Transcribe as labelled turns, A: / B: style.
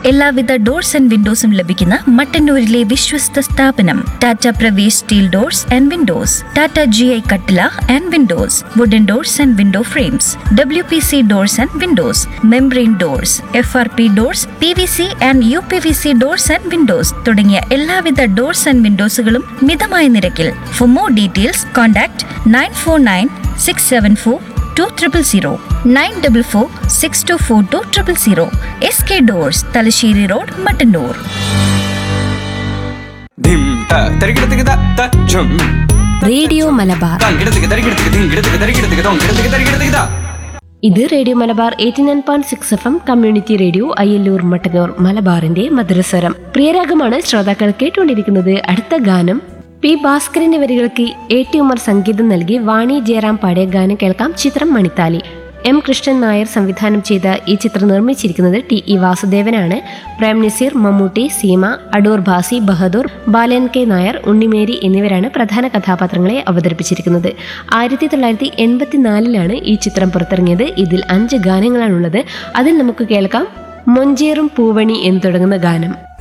A: എല്ലാവിധ doors and വിൻഡോസും ലഭിക്കുന്ന മട്ടന്നൂരിലെ വിശ്വസ്ത സ്ഥാപനം Tata Pravesh steel doors and windows Tata G I കട്ടില and windows wooden doors and window frames W P C doors and windows membrane doors F R P doors P V C and U P V C doors and windows തുടങ്ങിയ എല്ലാവിധ doors and വിൻഡോസുകളും മിതമായ നിരക്കിൽ for more details contact nine four nine six seven four two triple zero nine double four six two four two triple zero S K doors Thalassery road Mattannur
B: ധിം ത തരികിടത്തിക്ക് ത ത ഝും
C: റേഡിയോ മലബാർ
B: തങ്കിടത്തിക്ക് തരികിടത്തിക്ക് ധിങ്കിടത്തിക്ക് തരികിടത്തിക്ക് തൊങ്കിടത്തിക്ക് തരികിടത്തിക്ക് ത
C: ഇത് radio Malabar eighty nine point six F M community radio Ayyalloor Mattannur മലബാറിന്റെ മധുരസ്വരം പ്രിയരാഗമാണ് ശ്രോതാക്കൾ കേട്ടുകൊണ്ടിരിക്കുന്നത് അടുത്ത ഗാനം പി ഭാസ്കരന്റെ വരികൾക്ക് എ ടി ഉമർ സംഗീതം നൽകി വാണി ജയറാം പാടിയ ഗാനം കേൾക്കാം ചിത്രം മണിത്താലി എം കൃഷ്ണൻ നായർ സംവിധാനം ചെയ്ത ഈ ചിത്രം നിർമ്മിച്ചിരിക്കുന്നത് ടി ഇ വാസുദേവനാണ് പ്രേം നസീർ മമ്മൂട്ടി സീമ അടൂർ ഭാസി ബഹദൂർ ബാലൻ കെ നായർ ഉണ്ണിമേരി എന്നിവരാണ് പ്രധാന കഥാപാത്രങ്ങളെ അവതരിപ്പിച്ചിരിക്കുന്നത് ആയിരത്തി തൊള്ളായിരത്തി എൺപത്തിനാലിലാണ് ഈ ചിത്രം പുറത്തിറങ്ങിയത് ഇതിൽ അഞ്ച് ഗാനങ്ങളാണുള്ളത് അതിൽ നമുക്ക് കേൾക്കാം മൊഞ്ചേറും പൂവണി എന്ന് തുടങ്ങുന്ന ഗാനം